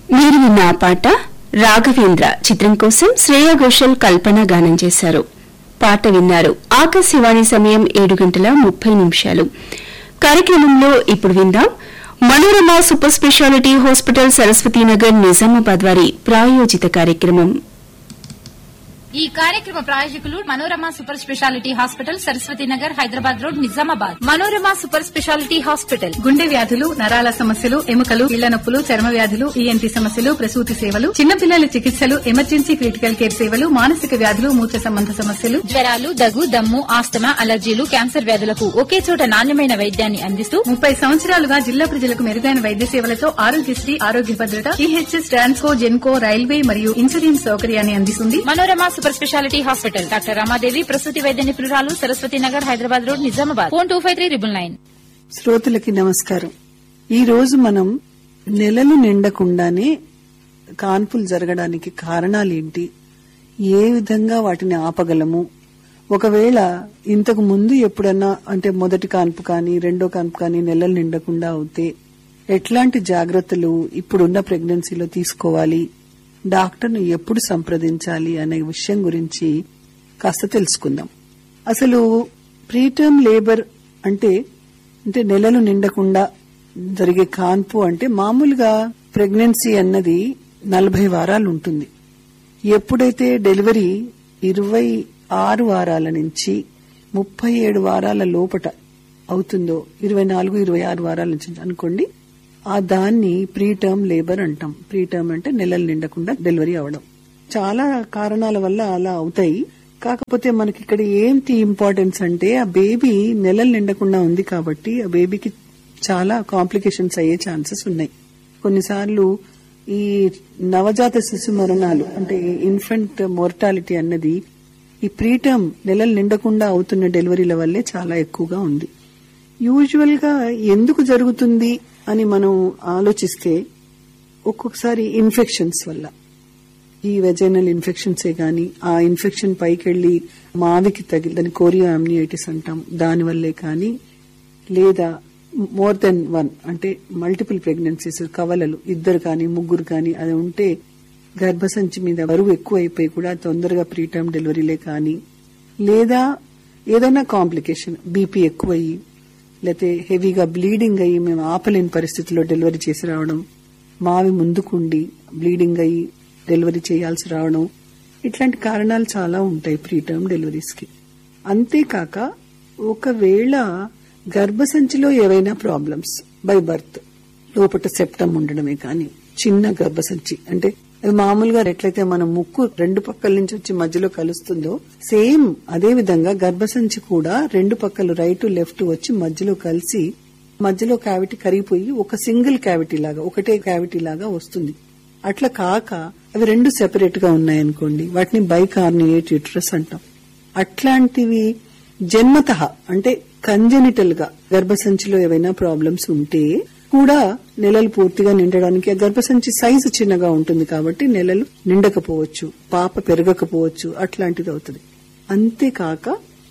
మీరు విన్న ఆ పాట రాఘవేంద్ర చిత్రం కోసం శ్రేయా ఘోషల్ కల్పన గానం చేశారు పాట విన్నారు ఆకాశవాణి సమయం ఏడు గంటల ముప్పై నిమిషాలు కార్యక్రమంలో ఇప్పుడు విందాం Manorama super speciality hospital Saraswathinagar Nizamabad వారి ప్రాయోజిత కార్యక్రమం ఈ కార్యక్రమ ప్రాయోజకులు Manorama super speciality hospital Saraswathi Nagar Hyderabad road Nizamabad Manorama super speciality hospital గుండె వ్యాధులు నరాల సమస్యలు ఎముకలు ఇళ్ల నొప్పులు చర్మ వ్యాధులు ఈఎన్టీ సమస్యలు ప్రసూతి సేవలు చిన్నపిల్లల చికిత్సలు ఎమర్జెన్సీ క్రిటికల్ కేర్ సేవలు మానసిక వ్యాధులు మూత్ర సంబంధ సమస్యలు జ్వరాలు దగ్గు దమ్ము ఆస్తమా అలర్జీలు క్యాన్సర్ వ్యాధులకు ఒకే చోట నాణ్యమైన వైద్యాన్ని అందిస్తూ ముప్పై సంవత్సరాలుగా జిల్లా ప్రజలకు మెరుగైన వైద్య సేవలతో ఆరోగ్యశ్రీ ఆరోగ్య భద్రత ఈహెచ్ఎస్ ట్రాన్స్కో జెన్కో రైల్వే మరియు ఇన్సూరెన్స్ సౌకర్యాన్ని అందిస్తుంది Manorama super speciality hospital doctor Ramadevi ప్రసూతి వైద్య నిపుణురాలు Saraswathi Nagar Hyderabad road Nizamabad phone two five three triple nine శ్రోతలకి నమస్కారం ఈ రోజు మనం నెలలు నిండకుండానే కాన్పులు జరగడానికి కారణాలేంటి ఏ విధంగా వాటిని ఆపగలము ఒకవేళ ఇంతకు ముందు ఎప్పుడన్నా అంటే మొదటి కాన్పు కానీ రెండో కాన్పు కానీ నెలలు నిండకుండా అవుతే ఎట్లాంటి జాగ్రత్తలు ఇప్పుడున్న ప్రెగ్నెన్సీలో తీసుకోవాలి డాక్టర్ను ఎప్పుడు సంప్రదించాలి అనే విషయం గురించి కాస్త తెలుసుకుందాం అసలు ప్రీటర్మ్ లేబర్ అంటే అంటే నెలలు నిండకుండా జరిగే కాన్పు అంటే మామూలుగా ప్రెగ్నెన్సీ అన్నది నలభై వారాలు ఉంటుంది ఎప్పుడైతే డెలివరీ ఇరవై ఆరు వారాల నుంచి ముప్పై ఏడు వారాల లోపట అవుతుందో ఇరవై నాలుగు ఇరవై ఆరు వారాల నుంచి అనుకోండి ఆ దాన్ని ప్రీటర్మ్ లేబర్ అంటాం ప్రీటర్మ్ అంటే నెలలు నిండకుండా డెలివరీ అవడం చాలా కారణాల వల్ల అలా అవుతాయి కాకపోతే మనకి ఇక్కడ ఏంటి ఇంపార్టెన్స్ అంటే ఆ బేబీ నెలలు నిండకుండా ఉంది కాబట్టి ఆ బేబీకి చాలా కాంప్లికేషన్స్ అయ్యే ఛాన్సెస్ ఉన్నాయి కొన్నిసార్లు ఈ నవజాత శిశు మరణాలు అంటే ఇన్ఫెంట్ మోర్టాలిటీ అన్నది ఈ ప్రీటర్మ్ నెలలు నిండకుండా అవుతున్న డెలివరీల వల్లే చాలా ఎక్కువగా ఉంది యూజువల్ గా ఎందుకు జరుగుతుంది అని మనం ఆలోచిస్తే ఒక్కొక్కసారి ఇన్ఫెక్షన్స్ వల్ల ఈ వెజైనల్ ఇన్ఫెక్షన్సే గాని ఆ ఇన్ఫెక్షన్ పైకెళ్లి మావికి తగిలి దాని కోరియో అమ్నియైటిస్ అంటాం దాని వల్లే కానీ లేదా మోర్ దెన్ వన్ అంటే మల్టిపుల్ ప్రెగ్నెన్సీస్ కవలలు ఇద్దరు కానీ ముగ్గురు కానీ అది ఉంటే గర్భసంచి మీద బరువు ఎక్కువ అయిపోయి కూడా తొందరగా ప్రీటర్మ్ డెలివరీలే కానీ లేదా ఏదైనా కాంప్లికేషన్ బీపీ ఎక్కువయ్యి లేకపోతే హెవీగా బ్లీడింగ్ అయ్యి మేము ఆపలేని పరిస్థితిలో డెలివరీ చేసి రావడం మావి ముందుకుండి బ్లీడింగ్ అయ్యి డెలివరీ చేయాల్సి రావడం ఇట్లాంటి కారణాలు చాలా ఉంటాయి ప్రీటర్మ్ డెలివరీస్ కి అంతేకాక ఒకవేళ గర్భసంచిలో ఏవైనా ప్రాబ్లమ్స్ బై బర్త్ లోపల సెప్టమ్ ఉండడమే కానీ చిన్న గర్భసంచి అంటే అది మామూలుగా ఎట్లయితే మన ముక్కు రెండు పక్కల నుంచి వచ్చి మధ్యలో కలుస్తుందో సేమ్ అదే విధంగా గర్భసంచి కూడా రెండు పక్కలు రైట్ లెఫ్ట్ వచ్చి మధ్యలో కలిసి మధ్యలో క్యావిటీ కరిగిపోయి ఒక సింగిల్ క్యావిటీ లాగా ఒకటే క్యావిటీ లాగా వస్తుంది అట్లా కాక అవి రెండు సెపరేట్ గా ఉన్నాయనుకోండి వాటిని బైకార్నియేట్ యూట్రస్ అంటాం అట్లాంటివి జన్మత అంటే కంజెనిటల్ గా గర్భసంచిలో ఏవైనా ప్రాబ్లమ్స్ ఉంటే కూడా నెలలు పూర్తిగా నిండడానికి ఆ గర్భసంచి సైజు చిన్నగా ఉంటుంది కాబట్టి నెలలు నిండకపోవచ్చు పాప పెరగకపోవచ్చు అట్లాంటిది అవుతుంది అంతేకాక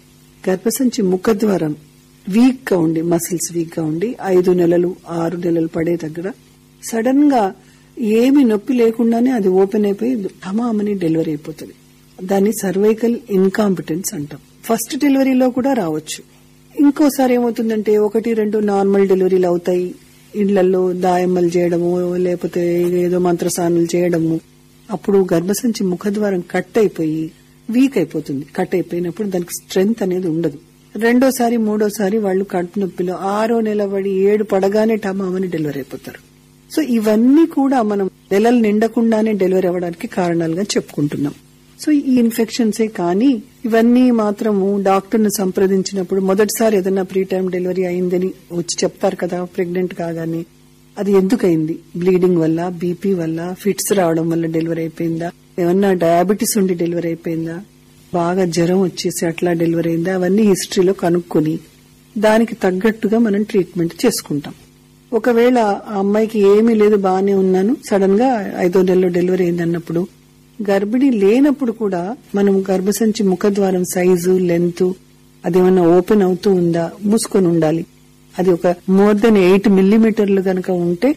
గర్భసంచి ముఖద్వారం వీక్ గా ఉండి మసిల్స్ వీక్ గా ఉండి ఐదు నెలలు ఆరు నెలలు పడే దగ్గర సడన్ గా ఏమి నొప్పి లేకుండానే అది ఓపెన్ అయిపోయి ధమామని డెలివరీ అయిపోతుంది దాన్ని సర్వైకల్ ఇన్కాంపిటెన్స్ అంటాం ఫస్ట్ డెలివరీలో కూడా రావచ్చు ఇంకోసారి ఏమవుతుందంటే ఒకటి రెండు నార్మల్ డెలివరీలు అవుతాయి ఇళ్లలో దాయమ్మలు చేయడము లేకపోతే ఏదో మంత్రసానులు చేయడము అప్పుడు గర్భసంచి ముఖద్వారం కట్ అయిపోయి వీక్ అయిపోతుంది కట్ అయిపోయినప్పుడు దానికి స్ట్రెంగ్త్ అనేది ఉండదు రెండోసారి మూడోసారి వాళ్ళు కడుపు నొప్పిలో ఆరో నెల పడి ఏడు పడగానే టమామని డెలివరీ అయిపోతారు సో ఇవన్నీ కూడా మనం నెలలు నిండకుండానే డెలివరీ అవ్వడానికి కారణాలుగా చెప్పుకుంటున్నాం సో ఈ ఇన్ఫెక్షన్సే కానీ ఇవన్నీ మాత్రము డాక్టర్ ను సంప్రదించినప్పుడు మొదటిసారి ఏదైనా ప్రీ టైం డెలివరీ అయిందని వచ్చి చెప్తారు కదా ప్రెగ్నెంట్ కాగానే అది ఎందుకయింది బ్లీడింగ్ వల్ల బీపీ వల్ల ఫిట్స్ రావడం వల్ల డెలివరీ అయిపోయిందా ఏమన్నా డయాబెటీస్ ఉండి డెలివరీ అయిపోయిందా బాగా జ్వరం వచ్చేసి అట్లా డెలివరీ అయిందా అవన్నీ హిస్టరీలో కనుక్కొని దానికి తగ్గట్టుగా మనం ట్రీట్మెంట్ చేసుకుంటాం ఒకవేళ ఆ అమ్మాయికి ఏమీ లేదు బాగానే ఉన్నాను సడన్ గా ఐదో నెలలో డెలివరీ అయింది అన్నప్పుడు గర్భిణి లేనప్పుడు కూడా మనం గర్భసంచి ముఖద్వారం సైజు లెంత్ అదేమన్నా ఓపెన్ అవుతూ ఉందా మూసుకొని ఉండాలి అది ఒక మోర్ దెన్ ఎయిట్ మిల్లీమీటర్లు గనక ఉంటే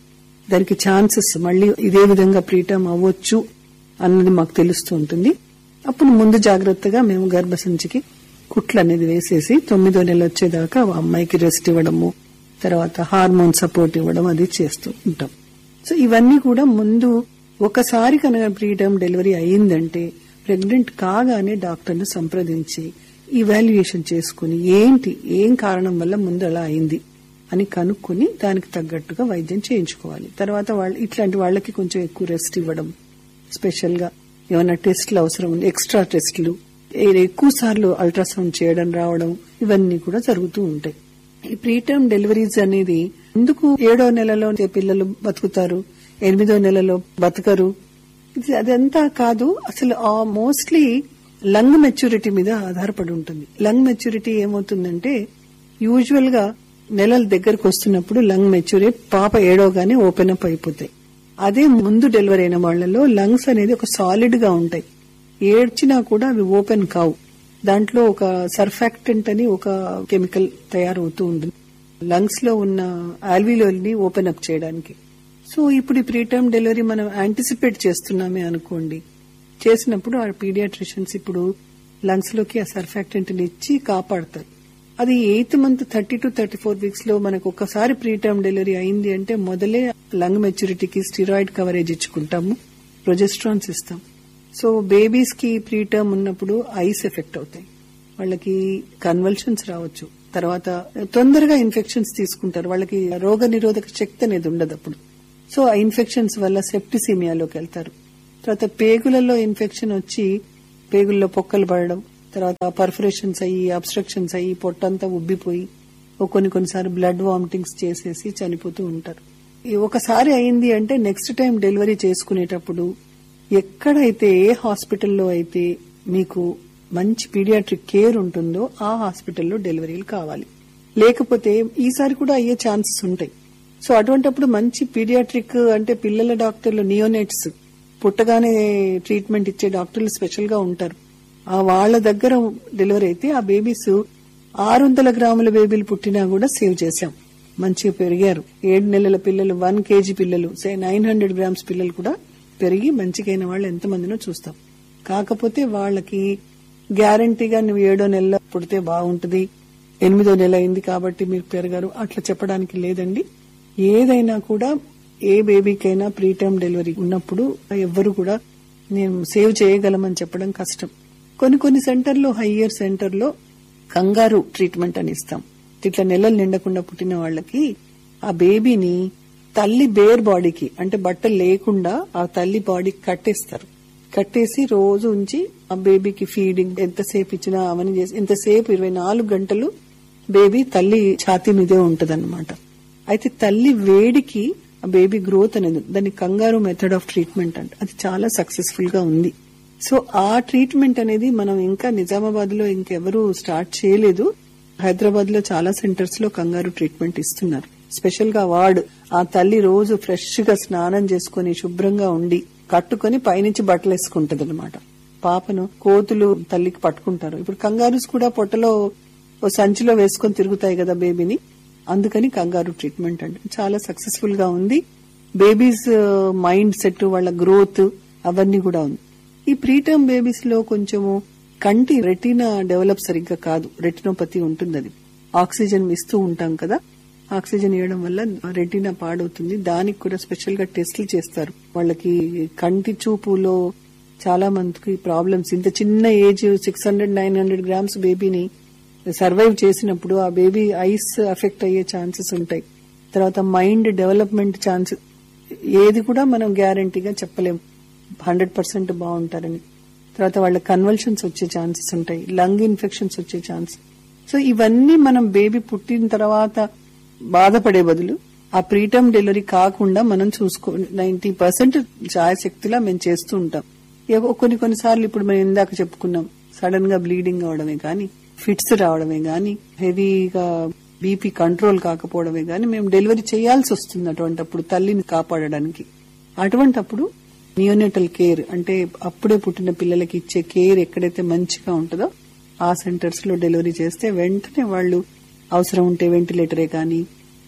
దానికి ఛాన్సెస్ మళ్ళీ ఇదే విధంగా ప్రీటర్మ్ అవ్వచ్చు అన్నది మాకు తెలుస్తూ ఉంటుంది అప్పుడు ముందు జాగ్రత్తగా మేము గర్భసంచికి కుట్లు అనేది వేసేసి తొమ్మిదో నెల వచ్చేదాకా ఆ అమ్మాయికి రెస్ట్ ఇవ్వడము తర్వాత హార్మోన్ సపోర్ట్ ఇవ్వడం అది చేస్తూ ఉంటాం సో ఇవన్నీ కూడా ముందు ఒకసారి కనుక ప్రీటర్మ్ డెలివరీ అయిందంటే ప్రెగ్నెంట్ కాగానే డాక్టర్ను సంప్రదించి ఇవాల్యుయేషన్ చేసుకుని ఏంటి ఏం కారణం వల్ల ముందు అలా అయింది అని కనుక్కొని దానికి తగ్గట్టుగా వైద్యం చేయించుకోవాలి తర్వాత వాళ్ళు ఇట్లాంటి వాళ్ళకి కొంచెం ఎక్కువ రెస్ట్ ఇవ్వడం స్పెషల్ గా ఏమైనా టెస్ట్లు అవసరం ఉంది ఎక్స్ట్రా టెస్ట్లు ఏ- ఎక్కువ సార్లు అల్ట్రాసౌండ్ చేయడం రావడం ఇవన్నీ కూడా జరుగుతూ ఉంటాయి ఈ ప్రీటర్మ్ డెలివరీస్ అనేది ఎందుకు ఏడో నెలలో పిల్లలు బతుకుతారు ఎనిమిదో నెలలో బతకరు ఇది అదంతా కాదు అసలు మోస్ట్లీ లంగ్ మెచ్యూరిటీ మీద ఆధారపడి ఉంటుంది లంగ్ మెచ్యూరిటీ ఏమవుతుందంటే యూజువల్ గా నెలల దగ్గరకు వస్తున్నప్పుడు లంగ్ మెచ్యూరి పాప ఏడోగానే ఓపెన్ అప్ అయిపోతాయి అదే ముందు డెలివరీ అయిన వాళ్ళలో లంగ్స్ అనేది ఒక సాలిడ్ గా ఉంటాయి ఏడ్చినా కూడా అవి ఓపెన్ కావు దాంట్లో ఒక సర్ఫాక్టెంట్ అని ఒక కెమికల్ తయారవుతూ ఉంటుంది లంగ్స్ లో ఉన్న ఆల్విలోని ఓపెన్ అప్ చేయడానికి సో ఇప్పుడు ఈ ప్రీటర్మ్ డెలివరీ మనం యాంటిసిపేట్ చేస్తున్నామే అనుకోండి చేసినప్పుడు ఆ పీడియాట్రిషియన్స్ ఇప్పుడు లంగ్స్ లోకి ఆ సర్ఫాక్టెంట్ ఇచ్చి కాపాడతారు అది eighth month thirty two thirty four weeks లో మనకు ఒకసారి ప్రీటర్మ్ డెలివరీ అయింది అంటే మొదలే లంగ్ మెచ్యూరిటీకి స్టిరాయిడ్ కవరేజ్ ఇచ్చుకుంటాము ప్రొజెస్ట్రాన్స్ ఇస్తాం సో బేబీస్ కి ప్రీటర్మ్ ఉన్నప్పుడు ఐస్ ఎఫెక్ట్ అవుతాయి వాళ్ళకి కన్వల్షన్స్ రావచ్చు తర్వాత తొందరగా ఇన్ఫెక్షన్స్ తీసుకుంటారు వాళ్ళకి రోగ నిరోధక శక్తి అనేది ఉండదు అప్పుడు సో ఆ ఇన్ఫెక్షన్స్ వల్ల సెప్టిసీమియాలోకి వెళ్తారు తర్వాత పేగులలో ఇన్ఫెక్షన్ వచ్చి పేగుల్లో పొక్కలు పడడం తర్వాత పర్ఫరేషన్స్ అయ్యి అబ్స్ట్రక్షన్స్ అయ్యి పొట్టంతా ఉబ్బిపోయి ఓ కొన్ని కొన్నిసార్లు బ్లడ్ వామిటింగ్స్ చేసేసి చనిపోతూ ఉంటారు ఈ ఒకసారి అయింది అంటే నెక్స్ట్ టైం డెలివరీ చేసుకునేటప్పుడు ఎక్కడైతే ఏ హాస్పిటల్లో అయితే మీకు మంచి పీడియాట్రిక్ కేర్ ఉంటుందో ఆ హాస్పిటల్లో డెలివరీలు కావాలి లేకపోతే ఈసారి కూడా అయ్యే ఛాన్సెస్ ఉంటాయి సో అటువంటప్పుడు మంచి పీడియాట్రిక్ అంటే పిల్లల డాక్టర్లు నియోనేట్స్ పుట్టగానే ట్రీట్మెంట్ ఇచ్చే డాక్టర్లు స్పెషల్ గా ఉంటారు ఆ వాళ్ళ దగ్గర డెలివరీ అయితే ఆ బేబీస్ ఆరు వందల గ్రాముల బేబీలు పుట్టినా కూడా సేవ్ చేశాం మంచిగా పెరిగారు ఏడు నెలల పిల్లలు వన్ కేజీ పిల్లలు సే నైన్ హండ్రెడ్ గ్రామ్స్ పిల్లలు కూడా పెరిగి మంచిగైన వాళ్ళు ఎంతమందినో చూస్తాం కాకపోతే వాళ్ళకి గ్యారంటీగా నువ్వు ఏడో నెలలో పుడితే బాగుంటుంది ఎనిమిదో నెల అయింది కాబట్టి మీరు పెరగారు అట్లా చెప్పడానికి లేదండి ఏదైనా కూడా ఏ బేబీకైనా ప్రీటర్మ్ డెలివరీ ఉన్నప్పుడు ఎవ్వరు కూడా నేను సేవ్ చేయగలమని చెప్పడం కష్టం కొన్ని కొన్ని సెంటర్లో హయ్యర్ సెంటర్లో కంగారు ట్రీట్మెంట్ అని ఇస్తాం ఇట్లా నెలలు నిండకుండా పుట్టిన వాళ్ళకి ఆ బేబీని తల్లి బేర్ బాడీకి అంటే బట్టలు లేకుండా ఆ తల్లి బాడీకి కట్టేస్తారు కట్టేసి రోజు ఉంచి ఆ బేబీకి ఫీడింగ్ ఎంతసేపు ఇచ్చినా అవన్నీ చేసి ఎంతసేపు ఇరవై నాలుగు గంటలు బేబీ తల్లి ఛాతీ మీదే ఉంటదన్నమాట అయితే తల్లి వేడికి ఆ బేబీ గ్రోత్ అనేది దాన్ని కంగారు మెథడ్ ఆఫ్ ట్రీట్మెంట్ అంటే అది చాలా సక్సెస్ఫుల్ గా ఉంది సో ఆ ట్రీట్మెంట్ అనేది మనం ఇంకా నిజామాబాద్ లో ఇంకెవరూ స్టార్ట్ చేయలేదు హైదరాబాద్ లో చాలా సెంటర్స్ లో కంగారు ట్రీట్మెంట్ ఇస్తున్నారు స్పెషల్ గా వార్డ్ ఆ తల్లి రోజు ఫ్రెష్ గా స్నానం చేసుకుని శుభ్రంగా ఉండి కట్టుకొని పైనుంచి బట్టలు వేసుకుంటది అనమాట పాపను కోతులు తల్లికి పట్టుకుంటారు ఇప్పుడు కంగారుస్ కూడా పొట్టలో ఓ సంచిలో వేసుకొని తిరుగుతాయి కదా బేబీని అందుకని కంగారు ట్రీట్మెంట్ అంటే చాలా సక్సెస్ఫుల్ గా ఉంది బేబీస్ మైండ్ సెట్ వాళ్ళ గ్రోత్ అవన్నీ కూడా ఉంది ఈ ప్రీటర్మ్ బేబీస్ లో కొంచెము కంటి రెటీనా డెవలప్ సరిగ్గా కాదు రెటినోపతి ఉంటుంది అది ఆక్సిజన్ ఇస్తూ ఉంటాం కదా ఆక్సిజన్ ఇవ్వడం వల్ల రెటీనా పాడవుతుంది దానికి కూడా స్పెషల్ గా టెస్టులు చేస్తారు వాళ్ళకి కంటి చూపులో చాలా మందికి ప్రాబ్లమ్స్ ఇంత చిన్న age six hundred nine hundred grams బేబీని సర్వైవ్ చేసినప్పుడు ఆ బేబీ ఐస్ అఫెక్ట్ అయ్యే ఛాన్సెస్ ఉంటాయి తర్వాత మైండ్ డెవలప్మెంట్ ఛాన్స్ ఏది కూడా మనం గ్యారంటీగా చెప్పలేం హండ్రెడ్ పర్సెంట్ బాగుంటారని తర్వాత వాళ్ళ కన్వల్షన్స్ వచ్చే ఛాన్సెస్ ఉంటాయి లంగ్ ఇన్ఫెక్షన్స్ వచ్చే ఛాన్స్ సో ఇవన్నీ మనం బేబీ పుట్టిన తర్వాత బాధపడే బదులు ఆ ప్రీటర్మ్ డెలివరీ కాకుండా మనం చూసుకో నైన్టీ పర్సెంట్ శక్తిలా మేము చేస్తూ ఉంటాం ఏవో కొన్ని కొన్నిసార్లు ఇప్పుడు మేము ఇందాక చెప్పుకున్నాం సడన్ గా బ్లీడింగ్ అవడమే కానీ ఫిట్స్ రావడమే గాని హెవీగా బీపీ కంట్రోల్ కాకపోవడమే గాని మేము డెలివరీ చేయాల్సి వస్తుంది అటువంటప్పుడు తల్లిని కాపాడడానికి అటువంటప్పుడు నియోనేటల్ కేర్ అంటే అప్పుడే పుట్టిన పిల్లలకి ఇచ్చే కేర్ ఎక్కడైతే మంచిగా ఉంటుందో ఆ సెంటర్స్ లో డెలివరీ చేస్తే వెంటనే వాళ్ళు అవసరం ఉంటే వెంటిలేటరే కానీ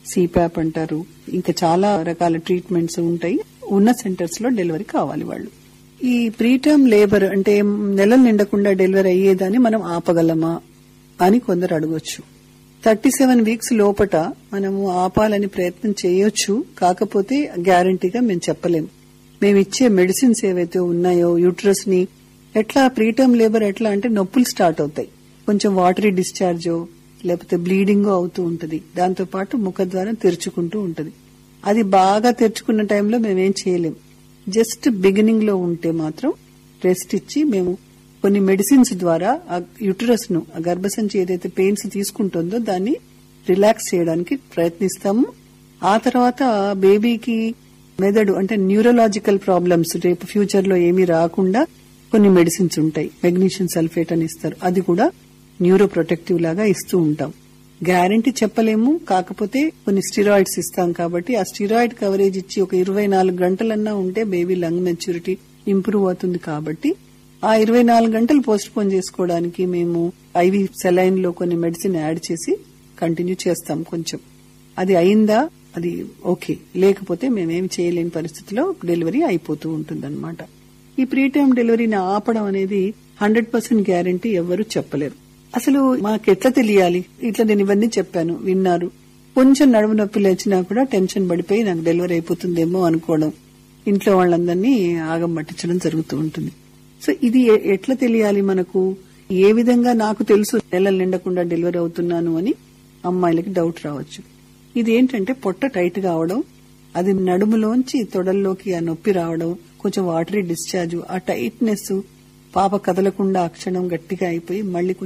సిపాప్ అంటారు ఇంకా చాలా రకాల ట్రీట్మెంట్స్ ఉంటాయి ఉన్న సెంటర్స్ లో డెలివరీ కావాలి వాళ్ళు ఈ ప్రీటర్మ్ లేబర్ అంటే నెలలు నిండకుండా డెలివరీ అయ్యేదాన్ని మనం ఆపగలమా అని కొందరు అడగొచ్చు థర్టీ సెవెన్ వీక్స్ లోపట మనము ఆపాలని ప్రయత్నం చేయొచ్చు కాకపోతే గ్యారంటీగా మేము చెప్పలేం మేము ఇచ్చే మెడిసిన్స్ ఏవైతే ఉన్నాయో యూట్రస్ ని ఎట్లా ప్రీటర్మ్ లేబర్ ఎట్లా అంటే నొప్పులు స్టార్ట్ అవుతాయి కొంచెం వాటరీ డిశ్చార్జ్ లేకపోతే బ్లీడింగ్ అవుతూ ఉంటది దాంతో పాటు ముఖద్వారం తెరుచుకుంటూ ఉంటది అది బాగా తెరుచుకున్న టైంలో మేమేం చేయలేం జస్ట్ బిగినింగ్ లో ఉంటే మాత్రం రెస్ట్ ఇచ్చి మేము కొన్ని మెడిసిన్స్ ద్వారా ఆ యుటరస్ ను ఆ గర్భసంచి ఏదైతే పెయిన్స్ తీసుకుంటుందో దాన్ని రిలాక్స్ చేయడానికి ప్రయత్నిస్తాము ఆ తర్వాత బేబీకి మెదడు అంటే న్యూరలాజికల్ ప్రాబ్లమ్స్ రేపు ఫ్యూచర్ లో ఏమీ రాకుండా కొన్ని మెడిసిన్స్ ఉంటాయి మెగ్నీషియం సల్ఫేట్ అని ఇస్తారు అది కూడా న్యూరో ప్రొటెక్టివ్ లాగా ఇస్తూ ఉంటాం గ్యారంటీ చెప్పలేము కాకపోతే కొన్ని స్టిరాయిడ్స్ ఇస్తాం కాబట్టి ఆ స్టిరాయిడ్ కవరేజ్ ఇచ్చి ఒక ఇరవై నాలుగు గంటలన్నా ఉంటే బేబీ లంగ్ మెచ్యూరిటీ ఇంప్రూవ్ అవుతుంది కాబట్టి ఆ ఇరవై నాలుగు గంటలు పోస్ట్ పోన్ చేసుకోవడానికి మేము ఐవి సెలైన్ లో కొన్ని మెడిసిన్ యాడ్ చేసి కంటిన్యూ చేస్తాం కొంచెం అది అయిందా అది ఓకే లేకపోతే మేమేం చేయలేని పరిస్థితిలో డెలివరీ అయిపోతూ ఉంటుందన్నమాట ఈ ప్రీటర్మ్ డెలివరీని ఆపడం అనేది హండ్రెడ్ పర్సెంట్ గ్యారంటీ ఎవరు చెప్పలేరు అసలు మాకెట్లా తెలియాలి ఇట్లా నేను ఇవన్నీ చెప్పాను విన్నారు కొంచెం నడుము నొప్పి లేచినా కూడా టెన్షన్ పడిపోయి నాకు డెలివరీ అయిపోతుందేమో అనుకోవడం ఇంట్లో వాళ్ళందరినీ ఆగం పట్టించడం జరుగుతూ ఉంటుంది సో ఇది ఎ- ఎట్లా తెలియాలి మనకు ఏ విధంగా నాకు తెలుసు నెలలు నిండకుండా డెలివరీ అవుతున్నాను అని అమ్మాయిలకి డౌట్ రావచ్చు ఇది ఏంటంటే పొట్ట టైట్ గా అవడం అది నడుములోంచి తొడల్లోకి ఆ నొప్పి రావడం కొంచెం వాటరీ డిశ్చార్జ్ ఆ టైట్నెస్ పాప కదలకుండా ఆ క్షణం గట్టిగా అయిపోయి మళ్ళీ కొంచెం